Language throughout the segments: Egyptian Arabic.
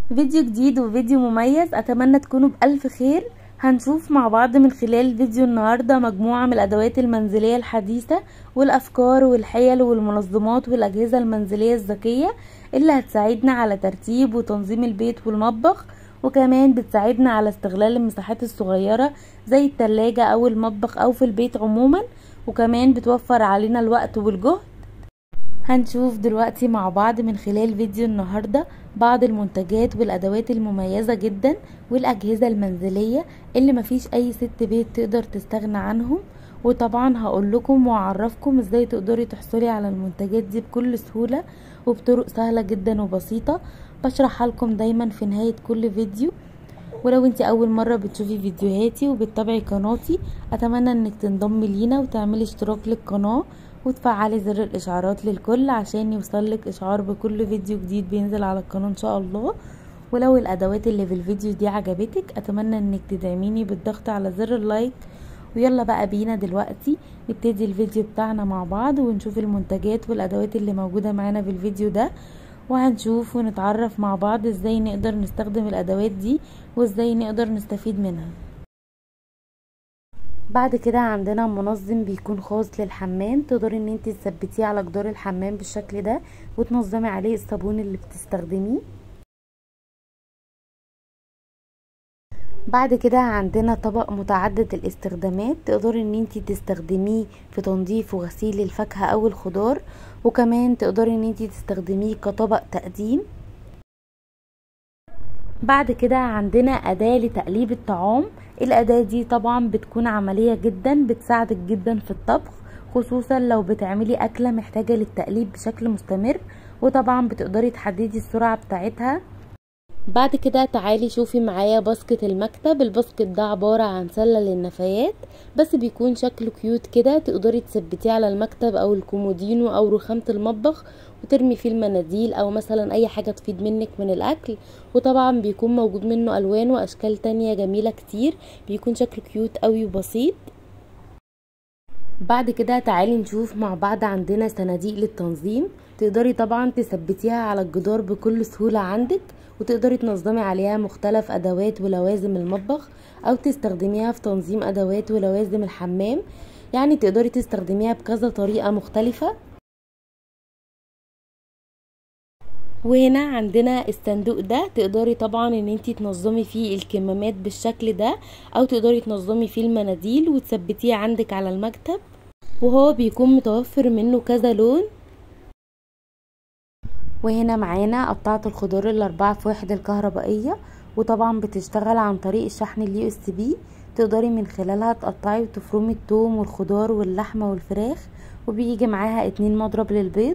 فيديو جديد وفيديو مميز اتمنى تكونوا بألف خير هنشوف مع بعض من خلال فيديو النهاردة مجموعة من الادوات المنزلية الحديثة والافكار والحيل والمنظمات والاجهزة المنزلية الذكية اللي هتساعدنا على ترتيب وتنظيم البيت والمطبخ وكمان بتساعدنا على استغلال المساحات الصغيرة زي التلاجة او المطبخ او في البيت عموما وكمان بتوفر علينا الوقت والجهد هنشوف دلوقتي مع بعض من خلال فيديو النهاردة بعض المنتجات والادوات المميزة جدا والاجهزة المنزلية اللي مفيش اي ست بيت تقدر تستغنى عنهم وطبعا هقول لكم واعرفكم ازاي تقدري تحصلي على المنتجات دي بكل سهولة وبطرق سهلة جدا وبسيطة بشرحها لكم دايما في نهاية كل فيديو ولو انت اول مرة بتشوفي فيديوهاتي وبتتابعي قناتي اتمنى انك تنضمي لينا وتعملي اشتراك للقناة وتفعلي زر الاشعارات للكل عشان يوصلك اشعار بكل فيديو جديد بينزل على القناة ان شاء الله ولو الادوات اللي في الفيديو دي عجبتك اتمنى انك تدعميني بالضغط على زر اللايك ويلا بقى بينا دلوقتي نبتدي الفيديو بتاعنا مع بعض ونشوف المنتجات والادوات اللي موجودة معانا في الفيديو ده وهنشوف ونتعرف مع بعض ازاي نقدر نستخدم الادوات دي وازاي نقدر نستفيد منها بعد كده عندنا منظم بيكون خاص للحمام تقدري ان انت تثبتيه على جدار الحمام بالشكل ده وتنظمي عليه الصابون اللي بتستخدميه بعد كده عندنا طبق متعدد الاستخدامات تقدري ان انت تستخدميه في تنظيف وغسيل الفاكهة او الخضار وكمان تقدري ان انت تستخدميه كطبق تقديم بعد كده عندنا أداة لتقليب الطعام الأداة دي طبعا بتكون عملية جدا بتساعدك جدا في الطبخ خصوصا لو بتعملي أكلة محتاجة للتقليب بشكل مستمر وطبعا بتقدري تحددي السرعة بتاعتها بعد كده تعالي شوفي معايا باسكت المكتب الباسكت ده عبارة عن سلة للنفايات بس بيكون شكله كيوت كده تقدري تثبتيه على المكتب او الكومودينو او رخامة المطبخ وترمي فيه المناديل او مثلا اي حاجة تفيد منك من الاكل وطبعا بيكون موجود منه الوان واشكال تانية جميلة كتير بيكون شكله كيوت قوي وبسيط بعد كده تعالي نشوف مع بعض عندنا صناديق للتنظيم تقدري طبعا تثبتيها على الجدار بكل سهولة عندك وتقدري تنظمي عليها مختلف ادوات ولوازم المطبخ او تستخدميها في تنظيم ادوات ولوازم الحمام يعني تقدري تستخدميها بكذا طريقة مختلفة وهنا عندنا الصندوق ده تقدري طبعا ان انتي تنظمي فيه الكمامات بالشكل ده او تقدري تنظمي فيه المناديل وتثبتيه عندك على المكتب وهو بيكون متوفر منه كذا لون وهنا معانا قطعة الخضار الاربعة في واحد الكهربائية وطبعا بتشتغل عن طريق الشحن اليو اس بي تقدري من خلالها تقطعي وتفرمي التوم والخضار واللحمة والفراخ وبيجي معاها اتنين مضرب للبيض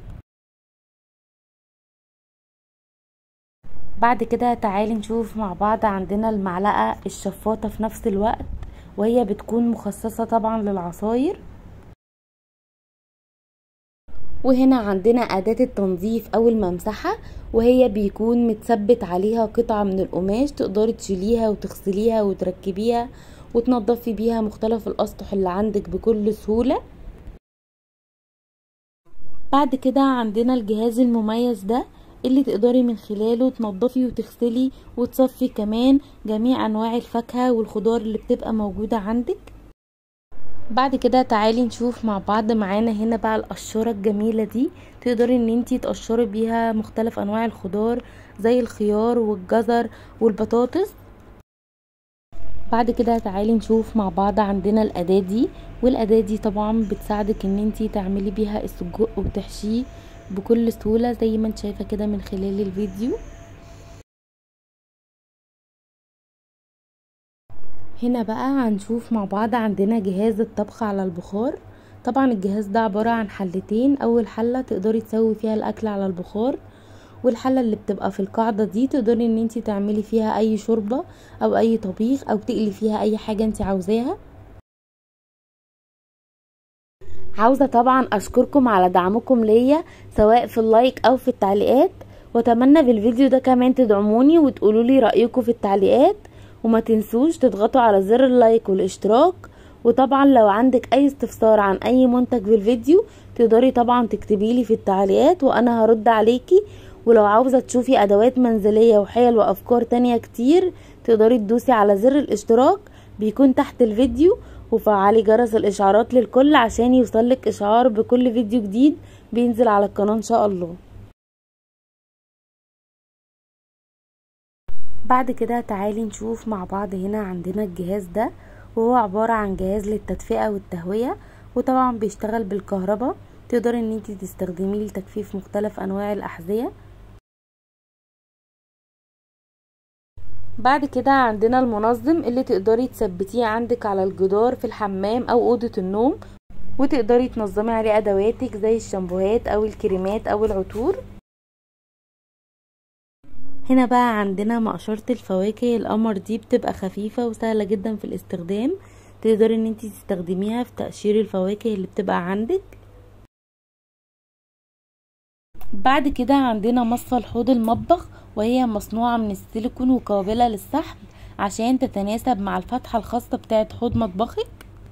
بعد كده تعالي نشوف مع بعض عندنا المعلقة الشفاطة في نفس الوقت وهي بتكون مخصصة طبعا للعصاير وهنا عندنا أداة التنظيف أو الممسحة وهي بيكون متثبت عليها قطعة من القماش تقدري تشيليها وتغسليها وتركبيها وتنضفي بيها مختلف الأسطح اللي عندك بكل سهولة بعد كده عندنا الجهاز المميز ده اللي تقدري من خلاله تنضفي وتغسلي وتصفي كمان جميع انواع الفاكهة والخضار اللي بتبقى موجودة عندك بعد كده تعالي نشوف مع بعض معانا هنا بقى القشورة الجميلة دي تقدري ان انتي تقشري بيها مختلف انواع الخضار زي الخيار والجزر والبطاطس بعد كده تعالي نشوف مع بعض عندنا الاداة دي والاداة دي طبعا بتساعدك ان انتي تعملي بيها السجق وتحشيه بكل سهولة زي ما انت شايفة كده من خلال الفيديو هنا بقى هنشوف مع بعض عندنا جهاز الطبخ على البخار طبعا الجهاز ده عبارة عن حلتين اول حلة تقدري تسوي فيها الاكل على البخار والحلة اللي بتبقى في القاعدة دي تقدري ان انت تعملي فيها اي شوربة او اي طبيخ او تقلي فيها اي حاجة انت عاوزاها عاوزة طبعا اشكركم على دعمكم ليا سواء في اللايك او في التعليقات واتمنى بالفيديو ده كمان تدعموني وتقولوا لي رأيكم في التعليقات وما تنسوش تضغطوا على زر اللايك والاشتراك وطبعا لو عندك اي استفسار عن اي منتج في الفيديو تقدري طبعا تكتبي لي في التعليقات وانا هرد عليكي ولو عاوزة تشوفي ادوات منزلية وحيل وافكار تانية كتير تقدري تدوسي على زر الاشتراك بيكون تحت الفيديو وفعلي جرس الاشعارات للكل عشان يوصلك اشعار بكل فيديو جديد بينزل على القناة ان شاء الله بعد كده تعالي نشوف مع بعض هنا عندنا الجهاز ده وهو عبارة عن جهاز للتدفئة والتهوية وطبعا بيشتغل بالكهرباء تقدري ان انتي تستخدميه لتجفيف مختلف انواع الاحذية بعد كده عندنا المنظم اللي تقدري تثبتيه عندك على الجدار في الحمام او اوضة النوم وتقدري تنظمي عليه ادواتك زي الشامبوهات او الكريمات او العطور هنا بقى عندنا مقشرة الفواكه القمر دي بتبقى خفيفة وسهلة جدا في الاستخدام تقدري ان انتي تستخدميها في تقشير الفواكه اللي بتبقى عندك بعد كده عندنا مصفى الحوض المطبخ وهي مصنوعة من السيليكون وقابلة للسحب عشان تتناسب مع الفتحة الخاصة بتاعة حوض مطبخك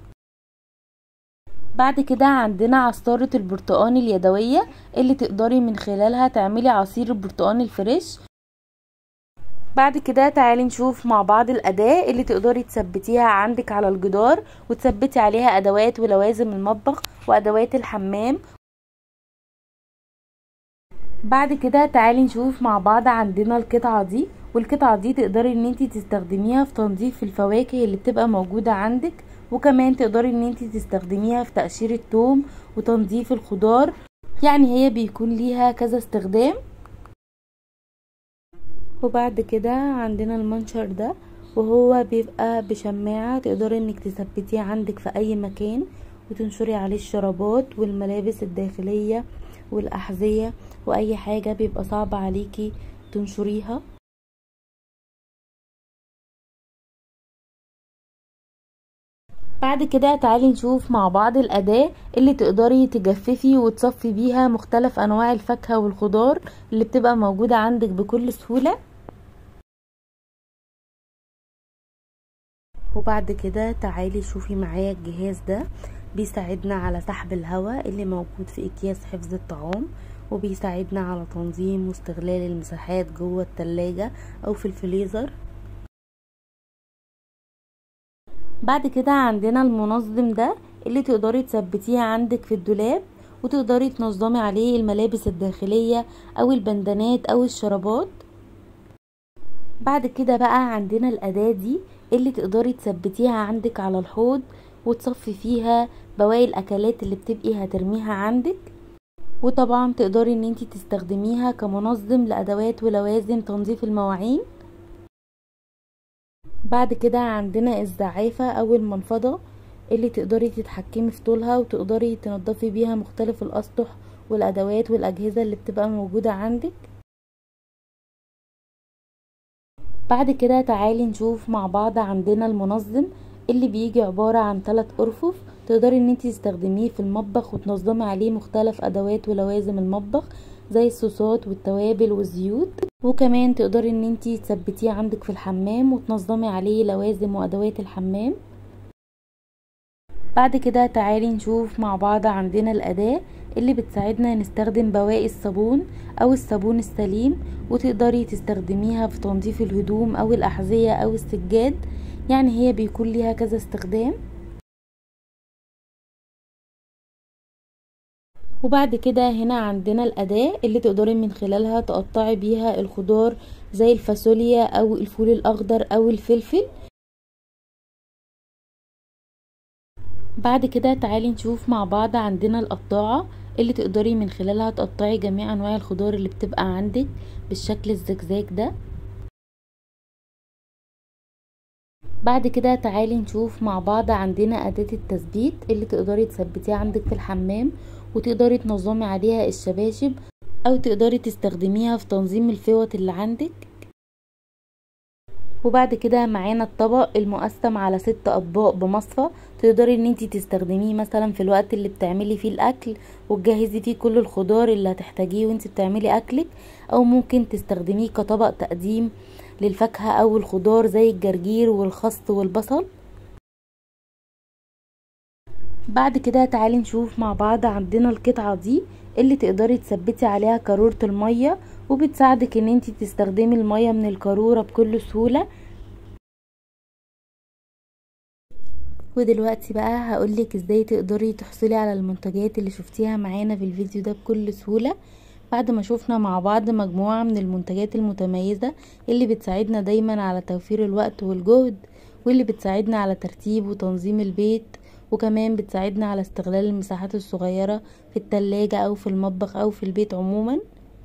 بعد كده عندنا عصارة البرتقان اليدوية اللي تقدري من خلالها تعملي عصير البرتقان الفريش بعد كده تعالي نشوف مع بعض الأداة اللي تقدري تثبتيها عندك على الجدار وتثبتي عليها أدوات ولوازم المطبخ وأدوات الحمام بعد كده تعالي نشوف مع بعض عندنا القطعة دي والقطعة دي تقدري ان انتي تستخدميها في تنظيف الفواكه اللي بتبقى موجودة عندك وكمان تقدري ان انتي تستخدميها في تقشير الثوم وتنظيف الخضار يعني هي بيكون ليها كذا استخدام وبعد كده عندنا المنشر ده وهو بيبقى بشماعة تقدري انك تثبتيه عندك في اي مكان وتنشري عليه الشرابات والملابس الداخلية والاحذية واي حاجة بيبقى صعب عليكي تنشريها بعد كده تعالي نشوف مع بعض الأداة اللي تقدري تجففي وتصفي بيها مختلف أنواع الفاكهة والخضار اللي بتبقى موجودة عندك بكل سهولة وبعد كده تعالي شوفي معايا الجهاز ده بيساعدنا على سحب الهواء اللي موجود في اكياس حفظ الطعام وبيساعدنا على تنظيم واستغلال المساحات جوه التلاجة او في الفريزر بعد كده عندنا المنظم ده اللي تقدري تثبتيه عندك في الدولاب وتقدري تنظمي عليه الملابس الداخلية او البندانات او الشرابات بعد كده بقى عندنا الاداة دي اللي تقدري تثبتيها عندك على الحوض وتصفي فيها بواقي الاكلات اللي بتبقي هترميها عندك وطبعا تقدري ان انتي تستخدميها كمنظم لادوات ولوازم تنظيف المواعين بعد كده عندنا الزعافة او المنفضة اللي تقدري تتحكمي في طولها وتقدري تنضفي بيها مختلف الاسطح والادوات والاجهزة اللي بتبقى موجودة عندك بعد كده تعالي نشوف مع بعض عندنا المنظم اللي بيجي عبارة عن ثلاث ارفف تقدري ان انتي تستخدميه في المطبخ وتنظمي عليه مختلف ادوات ولوازم المطبخ زي الصوصات والتوابل والزيوت وكمان تقدري ان انتي تثبتيه عندك في الحمام وتنظمي عليه لوازم وادوات الحمام بعد كده تعالي نشوف مع بعض عندنا الاداة اللي بتساعدنا نستخدم بواقي الصابون او الصابون السليم وتقدري تستخدميها في تنظيف الهدوم او الاحذية او السجاد يعني هي بيكون ليها كذا استخدام وبعد كده هنا عندنا الأداة اللي تقدري من خلالها تقطعي بيها الخضار زي الفاصوليا أو الفول الأخضر أو الفلفل بعد كده تعالي نشوف مع بعض عندنا القطاعة اللي تقدري من خلالها تقطعي جميع أنواع الخضار اللي بتبقى عندك بالشكل الزجزاج ده بعد كده تعالي نشوف مع بعض عندنا أداة التثبيت اللي تقدري تثبتيها عندك في الحمام وتقدري تنظمي عليها الشباشب او تقدري تستخدميها في تنظيم الفوط اللي عندك وبعد كده معانا الطبق المقسم على ست اطباق بمصفى تقدري ان انتي تستخدميه مثلا في الوقت اللي بتعملي فيه الاكل وتجهزي فيه كل الخضار اللي هتحتاجيه وانتي بتعملي اكلك او ممكن تستخدميه كطبق تقديم للفاكهة او الخضار زي الجرجير والخس والبصل بعد كده تعالي نشوف مع بعض عندنا القطعة دي اللي تقدري تثبتي عليها كارورة المية وبتساعدك ان انتي تستخدمي المية من القارورة بكل سهولة ودلوقتي بقى هقولك ازاي تقدري تحصلي على المنتجات اللي شفتيها معانا في الفيديو ده بكل سهولة بعد ما شوفنا مع بعض مجموعة من المنتجات المتميزة اللي بتساعدنا دايما على توفير الوقت والجهد واللي بتساعدنا على ترتيب وتنظيم البيت وكمان بتساعدنا على استغلال المساحات الصغيرة في التلاجة او في المطبخ او في البيت عموما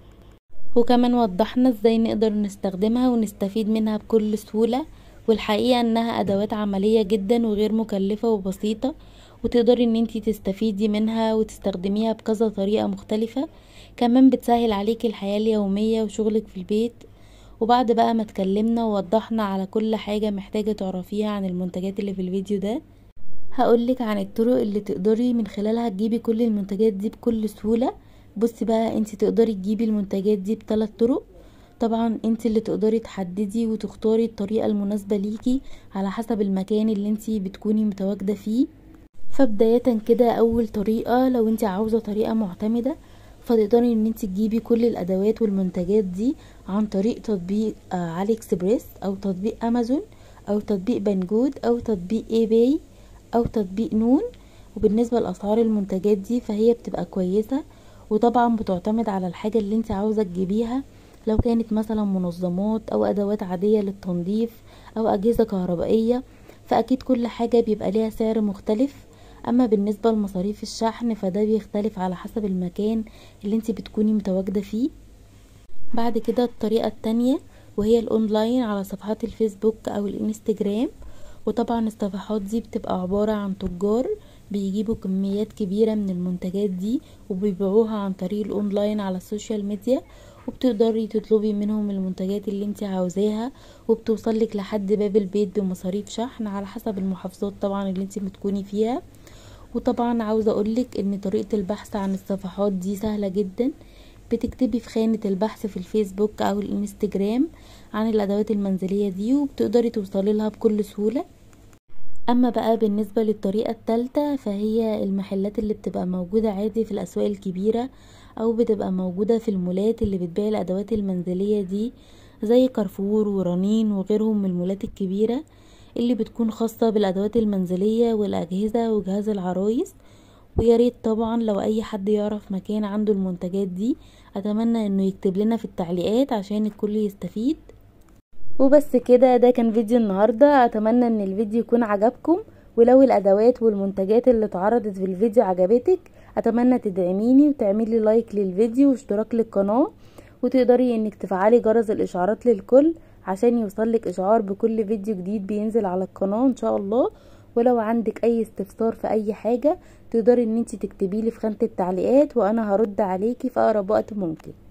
وكمان وضحنا ازاي نقدر نستخدمها ونستفيد منها بكل سهولة والحقيقة انها ادوات عملية جدا وغير مكلفة وبسيطة وتقدري ان انتي تستفيدي منها وتستخدميها بكذا طريقة مختلفة كمان بتسهل عليكي الحياة اليومية وشغلك في البيت وبعد بقى ما اتكلمنا ووضحنا على كل حاجة محتاجة تعرفيها عن المنتجات اللي في الفيديو ده هقولك عن الطرق اللي تقدري من خلالها تجيبي كل المنتجات دي بكل سهولة بصي بقى انت تقدري تجيبي المنتجات دي بثلاث طرق طبعا انت اللي تقدري تحددي وتختاري الطريقة المناسبة ليكي على حسب المكان اللي انت بتكوني متواجدة فيه فبداية كده اول طريقة لو انت عاوزة طريقة معتمدة فتقدري ان انت تجيبي كل الادوات والمنتجات دي عن طريق تطبيق علي اكسبريس او تطبيق امازون او تطبيق بنجود او تطبيق اي باي او تطبيق نون وبالنسبة لاسعار المنتجات دي فهي بتبقى كويسة وطبعا بتعتمد على الحاجة اللي انت عاوزة تجيبيها لو كانت مثلا منظمات او ادوات عادية للتنظيف او اجهزة كهربائية فاكيد كل حاجة بيبقى ليها سعر مختلف اما بالنسبة لمصاريف الشحن فده بيختلف على حسب المكان اللي انت بتكوني متواجدة فيه بعد كده الطريقة التانية وهي الاونلاين على صفحات الفيسبوك او الانستجرام وطبعا الصفحات دي بتبقى عبارة عن تجار بيجيبوا كميات كبيرة من المنتجات دي وبيبيعوها عن طريق الاونلاين على السوشيال ميديا وبتقدري تطلبي منهم المنتجات اللي انت عاوزاها وبتوصلك لحد باب البيت بمصاريف شحن على حسب المحافظات طبعا اللي انت بتكوني فيها وطبعا عاوزة اقولك ان طريقة البحث عن الصفحات دي سهلة جدا بتكتبي في خانة البحث في الفيسبوك او الانستجرام عن الادوات المنزلية دي وبتقدري توصلي لها بكل سهولة اما بقى بالنسبة للطريقة التالتة فهي المحلات اللي بتبقى موجودة عادي في الاسواق الكبيرة او بتبقى موجودة في المولات اللي بتبيع الادوات المنزلية دي زي كارفور ورنين وغيرهم من المولات الكبيرة اللي بتكون خاصة بالادوات المنزلية والاجهزة وجهاز العرايس وياريت طبعا لو اي حد يعرف مكان عنده المنتجات دي اتمنى انه يكتب لنا في التعليقات عشان الكل يستفيد وبس كده ده كان فيديو النهاردة اتمنى ان الفيديو يكون عجبكم ولو الادوات والمنتجات اللي اتعرضت في الفيديو عجبتك اتمنى تدعميني وتعملي لايك للفيديو واشتراك للقناة وتقدري انك تفعلي جرس الاشعارات للكل عشان يوصلك اشعار بكل فيديو جديد بينزل على القناة ان شاء الله ولو عندك اي استفسار في اي حاجة تقدري ان انت تكتبيلي في خانة التعليقات وانا هرد عليكي في اقرب وقت ممكن